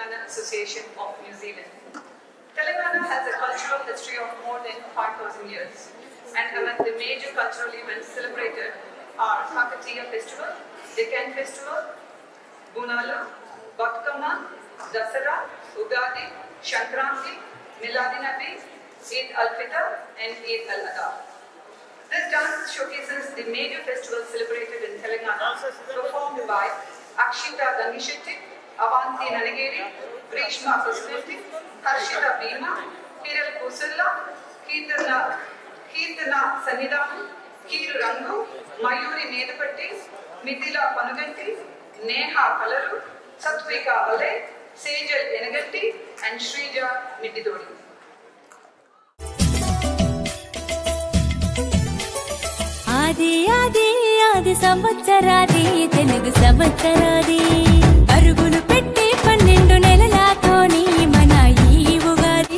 Telangana Association of New Zealand. Telangana has a cultural history of more than 5,000 years, and among the major cultural events celebrated are Kakatiya Festival, Deccan Festival, Bunalu, Batkama, Dasara, Ugadi, Shankranti, Miladi Nabi, Eid al-Fitr, and Eid al-Adha. This dance showcases the major festivals celebrated in Telangana, performed by Akshita Gangishetti, Avanti Nanagiri, Grishma Krishneti, Harshita Bhima, Kiral Kusilla, Kirtana, Kirtana Sanidam, Kiru Rangu, Mayuri Medapatti, Mithila Panuganti, Neha Kalaru, Satvika Vale, Sejal Enagatti, and Shrija Mididodi. ఆది ఆది ఆది సంవత్సరాది తెలుగు సంవత్సరాది అరుగులు పెట్టి పన్నెండు నెలలతోని మన ఈ ఉగాది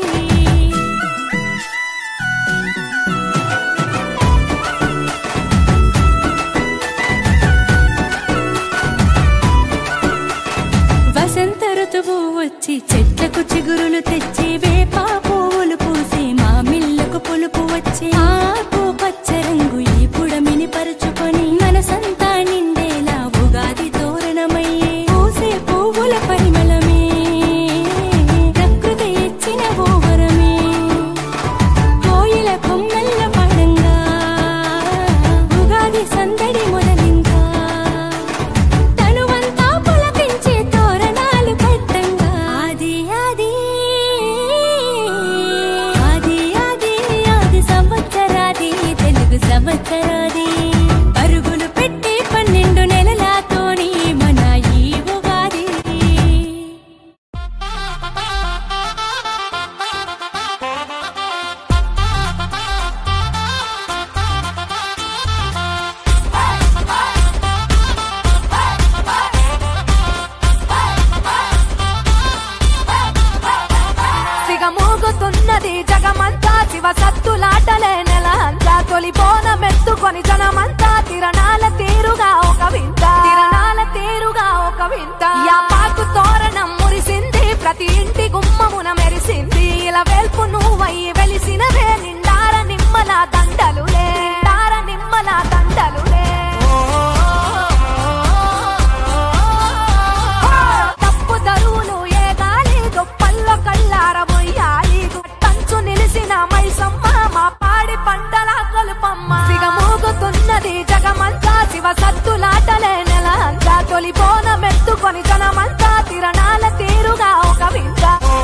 వసంత ఋతువు వచ్చి చెట్లకు చిగురులు తెచ్చి వేప పువ్వులు పూసి మామిళ్ళకు పులుపు వచ్చి ఆకు పచ్చ రంగు ఈ పుడమిని పరుచుకొని మనసంతా నిండేలా ఉగాది తోరణమయ్యే పూసే పువ్వుల పరిమళమే ప్రకృతి ఇచ్చిన ఓవరమే కోయిల కొమ్మల్ల పడంగా ఉగాది సందడి మొదలింగా తనువంతా పులకించే తోరణాలు కట్టంగా ఆది ఆది ఆది ఆది ఆది సంవత్సరాది తెలుగు సంవత్సరాది పరుగులు పెట్టి పన్నెండు నెలలతోని మన ఈ ఉగాది సిగమూగుతున్నది జగమంతా శివ సత్తులాటలే నెల అంతా తొలి మెత్తుకొని జనమంతా తిరణాల తీరుగా ఒక వింత తిరణాల తీరుగా ఒక వింత యాపాకు తోరణం మురిసింది ప్రతి ఇంటి గుమ్మమున మెరిసింది ఇలా వెల్పు నువ్వయ్యి వెలిసినవే నిండార నిమ్మల దండలులే నిండార నిమ్మల దండలులే తప్పు దరువులు ఏ గాలి గొప్పల్లో కళ్ళార మొయ్యాలి టంచు నిలిసిన మైసమ్మ మా పాడి పంటల కొలుపమ్మ సిగమూగుతున్నది జగమంతా శివ సత్తులాటలే నెల అంతా తొలి మెత్తుకొని జనమంతా తిరణాల తీరుగా ఒక వింత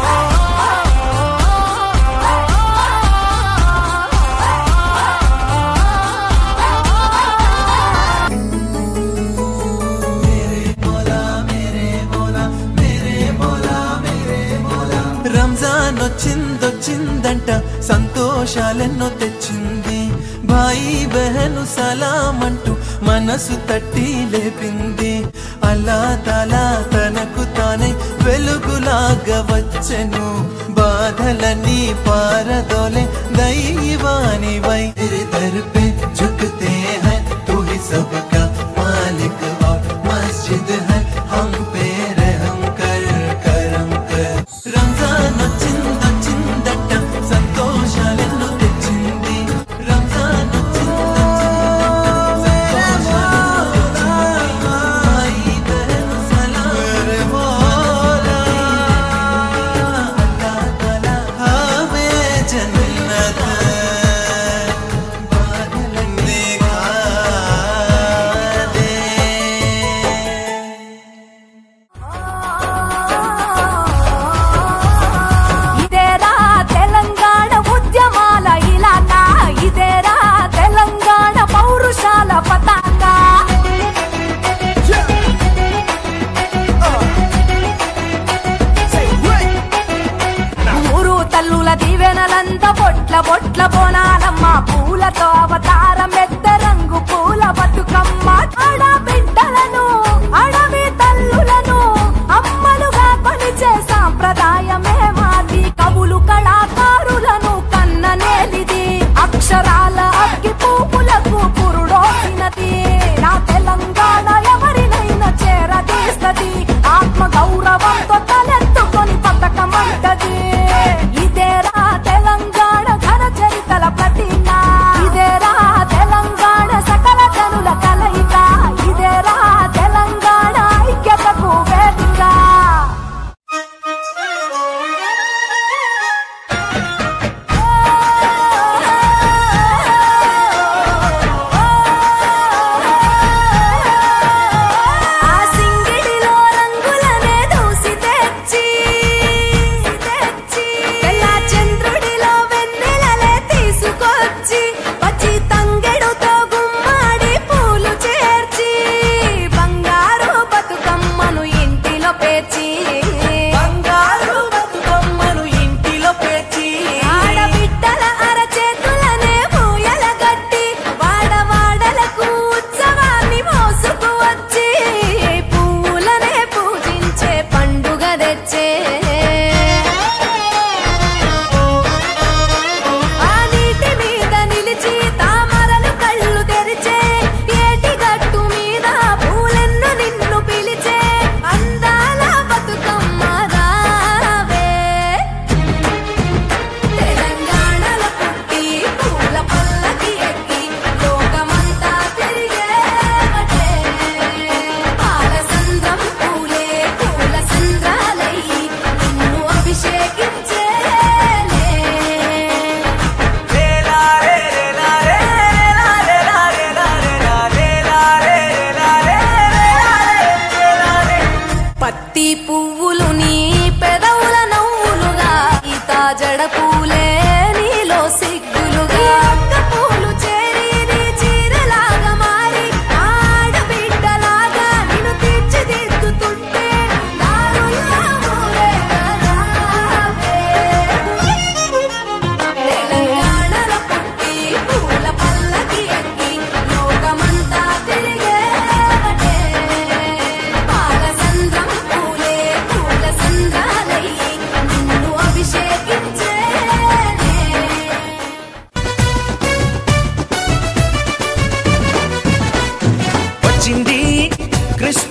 రంజాన్ వచ్చిందొచ్చిందంట సంతోషాలెన్నో తెచ్చింది భాయి బెహను సలాం అంటూ మనసు తట్టి లేపింది అల్లా తలా తనకు తానై వెలుగులాగా వచ్చెను బాధలన్నీ పారదోలే దైవాని వై तेरे दर पे झुकते हैं तू ही सबका मालिक और मस्जिद है हम पे रहम कर करम कर రంజాన్ వచ్చిందొచ్చిందట సంతోషాలెన్నో తెచ్చింది రంజాన్ వచ్చిందొచ్చిందట సంతోషాలెన్నో తెచ్చింది భాయి బహన్ సలాం అల్లాహ్ తఆలా हमें जन्नत बादल देखा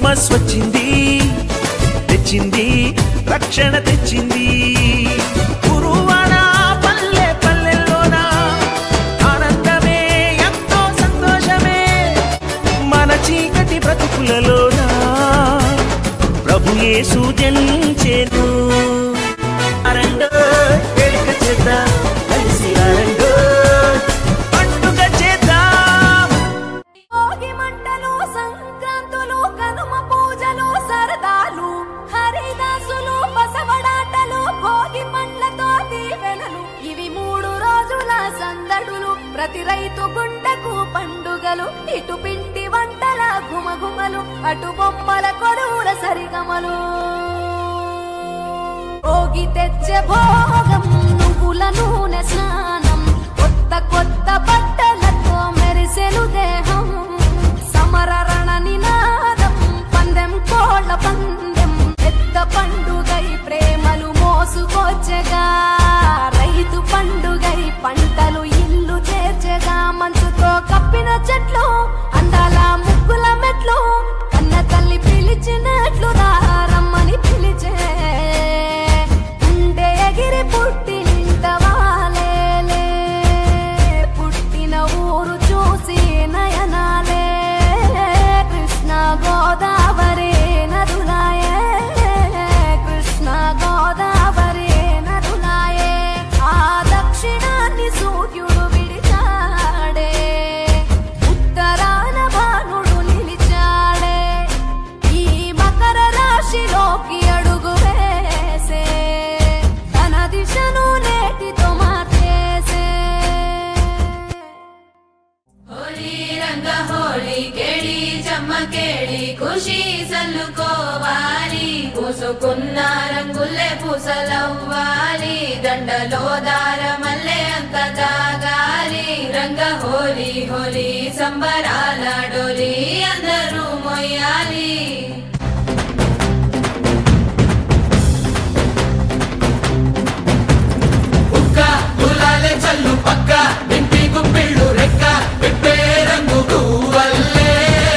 క్రిస్మస్ వచ్చింది తెచ్చింది రక్షణ తెచ్చింది గురువాడ పల్లె పల్లెల్లోన ఆనందమే ఎంతో సంతోషమే మన చీకటి బ్రతుకులలోన ప్రభు యేసు జనించేను అరండో వేడుక చేద్దాం కలిసి అరండో పండుగ చేద్దాం భోగి మంటలు సంక్రాంతులు కనుమ పూజలు సరదాలు హరిదాసులు బసవడాటలు భోగి పండ్లతో దీవెనలు ఇవి మూడు రోజుల సందడులు ప్రతి రైతు గుండెకు పండుగలు ఇటు పిండి వంటల గుమగుమలు అటు బొమ్మల కొడువుల సరిగమలు భోగి తెచ్చే భోగం నువ్వుల నూనె స్నానం కొత్త కొత్త బట్టలతో మెరిసెను దేహం సమర రణ నినాదం పందెం కోళ్ళ పందెం పెద్ద పండుగై ప్రేమలు మోసుకొచ్చగా రైతు పండుగై పంటలు ఇల్లు చేర్చగా మంచుతో కప్పిన చెట్లు అందాల ముగ్గుల మెట్లు కన్న తల్లి పిలిచినట్లు రా రమ్మని పిలిచే ఉండే ఎగిరి పుట్టినింత వాలేలే పుట్టిన ఊరు చూసి నయనాలే కృష్ణ గోదావరి నదులాయే కృష్ణ గోదావరి నదులాయే ఆ దక్షిణాన్ని సూర్యుడు విడిచాడే ఉత్తరాన భానుడు నిలిచాడే ఈ మకర రాశిలోకి అడుగు వేసే తన దిశను నేటితో మార్చేసే ಹೋಳಿ ರಂಗ ಹೋಳಿ ಕೇಳಿ ಚಮ್ಮ ಕೇಳಿ ಖುಷಿ సల్లుకోవాలి పూసుకున్న రంగుల్లే పూసలవ్వాలి దండలో దారమల్లే అంత జాగాలి రంగ హోలీ హోలీ సంబరాల డోలి అందరూ మొయ్యాలి ఉక్క గులాలే చల్లు పక్క ఇంటి గుప్పిళ్ళు రెక్క విప్పే రంగు గువ్వల్లే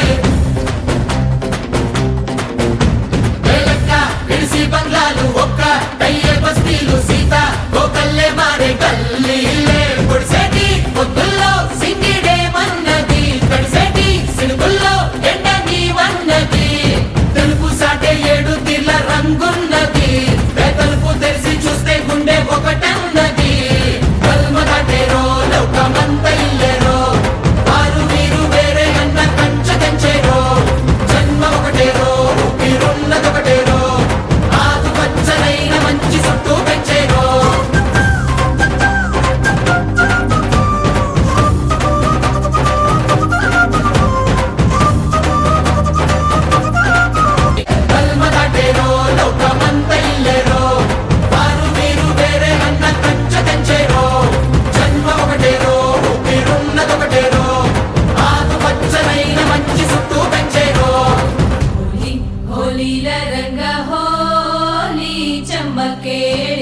వేలక్క విడిసి బంగ్లాలు ఒక్క కయ్యే బస్తీలు సీత గోకల్లే మారే గల్లీలే పొడిసేటి పొద్దుల్లో సింగిడే మన్నది తడిసేటి సినుగుల్లో ఎండ నీవన్నది తెలుపు సాటే ఏడు తీర్ల రంగున్నది తలుపు తెరిచి చూస్తే గుండె ఒకటన్నది కల్మ దాటేరో లౌకమంత ఇల్లేరో వారు వీరు వేరే అన్న కంచ కంచేరో జన్మ ఒకటేరో ఊపిరున్నదొకటేరో ఆకు పచ్చనైన మంచి చుట్టూ పెంచేరో కల్మ దాటేరో లౌకమంత ఇల్లేరో వారు వీరు వేరే అన్న కంచ కంచేరో జన్మ ఒకటేరో ఊపిరున్నదొకటేరో ఆకు పచ్చనైన మంచి చుట్టూ పెంచేరో ಹೋಲಿ ಹೋಲಿಲ ರಂಗ ಹೋಲಿ ಚಮ್ಮಕೇಳಿ